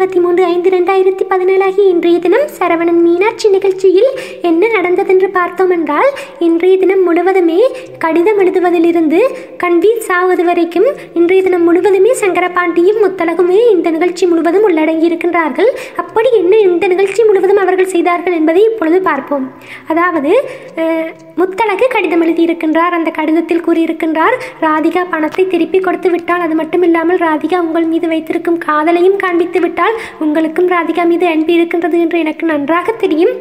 இருபத்தி மூன்று ஐந்து ரெண்டாயிரத்தி பதினேழாகி இன்றைய தினம் சரவணன் மீனாட்சி நிகழ்ச்சியில் என்ன நடந்ததென்று பார்த்தோம் என்றால் இன்றைய தினம் முழுவதுமே கடிதம் எழுதுவதிலிருந்து கண்வீர் சாவது வரைக்கும் இன்றைய தினம் முழுவதுமே சங்கரபாண்டியும் முத்தலகுமே இந்த நிகழ்ச்சி முழுவதும் உள்ளடங்கி இருக்கின்றார்கள் அப்படி என்ன இந்த நிகழ்ச்சி முழுவதும் அவர்கள் செய்தார்கள் என்பதை இப்பொழுது பார்ப்போம் அதாவது அஹ், முத்தலகு கடிதம் எழுதியிருக்கின்றார் அந்த கடிதத்தில் கூறியிருக்கின்றார் ராதிகா பணத்தை திருப்பி கொடுத்து விட்டால் அது மட்டும் இல்லாமல் ராதிகா உங்கள் மீது வைத்திருக்கும் காதலையும் காண்பித்து விட்டால் உங்களுக்கும் ராதிகா மீது அன்பு இருக்கின்றது என்று எனக்கு நன்றாக தெரியும்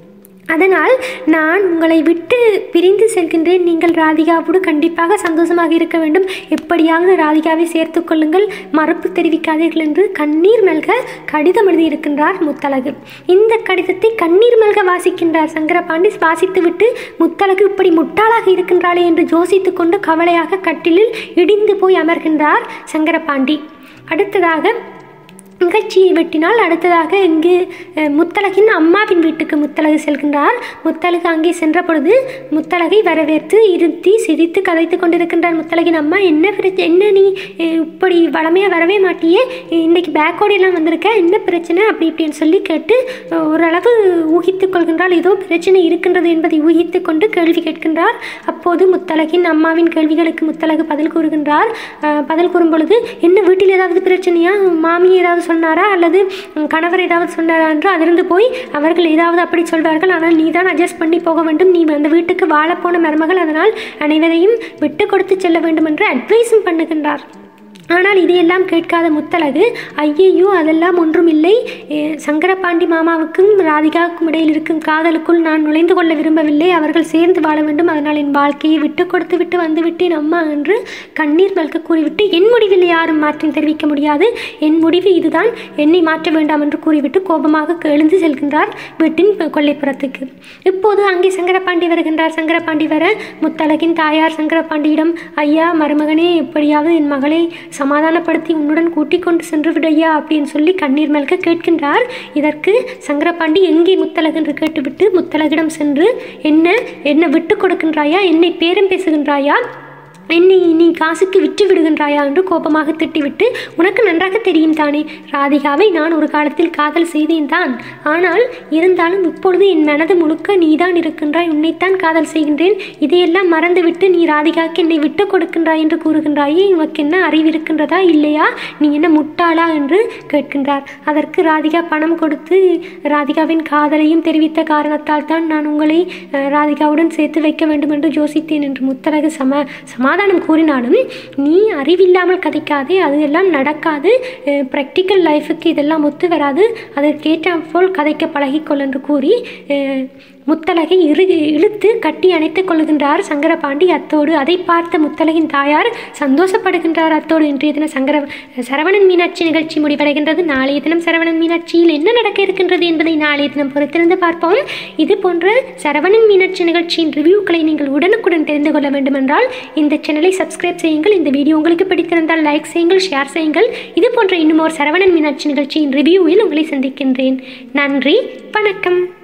அதனால் நான் உங்களை விட்டு பிரிந்து செல்கின்றேன் நீங்கள் ராதிகாவோடு கண்டிப்பாக சந்தோஷமாக இருக்க வேண்டும் எப்படியாவது ராதிகாவை சேர்த்து கொள்ளுங்கள் மறுப்பு தெரிவிக்காதீர்கள் என்று கண்ணீர் மல்க கடிதம் எழுதியிருக்கின்றார் முத்தழகு இந்த கடிதத்தை கண்ணீர் மல்க வாசிக்கின்றார் சங்கரபாண்டி வாசித்துவிட்டு முத்தழகு இப்படி முட்டாளாக இருக்கின்றாளே என்று யோசித்துக் கொண்டு கவலையாக கட்டிலில் இடிந்து போய் அமர்கின்றார் சங்கரபாண்டி அடுத்ததாக நிகழ்ச்சியை வெட்டினால் அடுத்ததாக இங்கு அஹ், முத்தழகின் அம்மாவின் வீட்டுக்கு முத்தழகு செல்கின்றார் முத்தழகு அங்கே சென்ற பொழுது முத்தழகை வரவேற்று இருத்தி சிரித்து கதைத்து கொண்டிருக்கின்றார் முத்தழகின் அம்மா என்ன பிரச்சனை என்ன நீ அஹ், இப்படி வளமையாக வரவே மாட்டியே இன்னைக்கு பேக்கோடையெல்லாம் வந்திருக்க என்ன பிரச்சனை அப்படி இப்படின்னு சொல்லி கேட்டு அஹ், ஓரளவு ஊகித்துக் கொள்கின்றால் ஏதோ பிரச்சனை இருக்கின்றது என்பதை ஊகித்து கொண்டு கேள்வி கேட்கின்றார் அப்போது முத்தழகின் அம்மாவின் கேள்விகளுக்கு முத்தழகு பதில் கூறுகின்றார் அஹ், பதில் கூறும் பொழுது என்ன வீட்டில் ஏதாவது பிரச்சனையா மாமி ஏதாவது சொன்னாரா அல்லது உம், கணவர் ஏதாவது சொன்னாரா என்று அதிர்ந்து போய் அவர்கள் ஏதாவது அப்படி சொல்வார்கள் ஆனால் நீ தான் அட்ஜஸ்ட் பண்ணி போக வேண்டும் நீ அந்த வீட்டுக்கு வாழப்போன மருமகள் அதனால் அனைவரையும் விட்டு கொடுத்து செல்ல வேண்டும் என்று அட்வைஸும் பண்ணுகின்றார் ஆனால் இதையெல்லாம் கேட்காத முத்தழகு ஐயையோ அதெல்லாம் ஒன்றுமில்லை எ, சங்கரபாண்டி மாமாவுக்கும் ராதிகாவுக்கும் இடையில் இருக்கும் காதலுக்குள் நான் நுழைந்து கொள்ள விரும்பவில்லை அவர்கள் சேர்ந்து வாழ வேண்டும் அதனால் என் வாழ்க்கையை விட்டு கொடுத்து விட்டு வந்து விட்டேன் அம்மா என்று கண்ணீர் மல்க கூறிவிட்டு என் முடிவில் யாரும் மாற்றம் தெரிவிக்க முடியாது என் முடிவு இதுதான் என்னை மாற்ற வேண்டாம் என்று கூறிவிட்டு கோபமாக எழுந்து செல்கின்றார் வீட்டின் கொல்லைப்புறத்துக்கு இப்போது அங்கே சங்கரபாண்டி வருகின்றார் சங்கரபாண்டி வர முத்தழகின் தாயார் சங்கரபாண்டியிடம் ஐயா மருமகனே எப்படியாவது என் மகளை சமாதானப்படுத்தி உன்னுடன் கூட்டிக் கொண்டு சென்று விடையா அப்படின்னு சொல்லி கண்ணீர் மல்க கேட்கின்றார் இதற்கு சங்கரபாண்டி எங்கே முத்தழகு என்று கேட்டுவிட்டு முத்தழகிடம் சென்று என்ன என்ன விட்டு கொடுக்கின்றாயா என்னை பேரம் பேசுகின்றாயா என்னை நீ காசுக்கு விற்று விடுகின்றாயா என்று கோபமாக திட்டிவிட்டு உனக்கு நன்றாக தெரியும் தானே ராதிகாவை நான் ஒரு காலத்தில் காதல் செய்தேன் தான் ஆனால் இருந்தாலும் இப்பொழுது என் மனது முழுக்க நீதான் இருக்கின்றாய் உன்னைத்தான் காதல் செய்கின்றேன் இதையெல்லாம் மறந்துவிட்டு நீ ராதிகாவுக்கு என்னை விட்டு கொடுக்கின்றாய் என்று கூறுகின்றாயே உனக்கு என்ன அறிவு இருக்கின்றதா இல்லையா நீ என்ன முட்டாளா என்று கேட்கின்றார் அதற்கு ராதிகா பணம் கொடுத்து ராதிகாவின் காதலையும் தெரிவித்த காரணத்தால் தான் நான் உங்களை அஹ், ராதிகாவுடன் சேர்த்து வைக்க வேண்டும் என்று யோசித்தேன் என்று முத்தரகு சம சமாதானம் கூறினாலும் நீ அறிவில்லாமல் கதைக்காதே அது எல்லாம் நடக்காது ப்ராக்டிக்கல் லைஃபுக்கு இதெல்லாம் ஒத்து வராது அதற்கேற்ற போல் கதைக்க பழகிக்கொள் என்று கூறி அஹ், முத்தலகை இரு இழுத்து கட்டி அணைத்துக் கொள்கின்றார் சங்கரபாண்டி அத்தோடு அதை பார்த்த முத்தலகின் தாயார் சந்தோஷப்படுகின்றார் அத்தோடு இன்றைய தினம் சங்கர சரவணன் மீனாட்சி நிகழ்ச்சி முடிவடைகின்றது நாளைய தினம் சரவணன் மீனாட்சியில் என்ன நடக்க இருக்கின்றது என்பதை நாளைய தினம் பொறுத்திருந்து பார்ப்போம் இது போன்ற சரவணன் மீனாட்சி நிகழ்ச்சியின் ரிவ்யூக்களை நீங்கள் உடனுக்குடன் தெரிந்து கொள்ள வேண்டுமென்றால் இந்த சேனலை சப்ஸ்கிரைப் செய்யுங்கள் இந்த வீடியோ உங்களுக்கு பிடித்திருந்தால் லைக் செய்யுங்கள் ஷேர் செய்யுங்கள் இது போன்ற இன்னும் ஒரு சரவணன் மீனாட்சி நிகழ்ச்சியின் ரிவ்யூவில் உங்களை சந்திக்கின்றேன் நன்றி வணக்கம்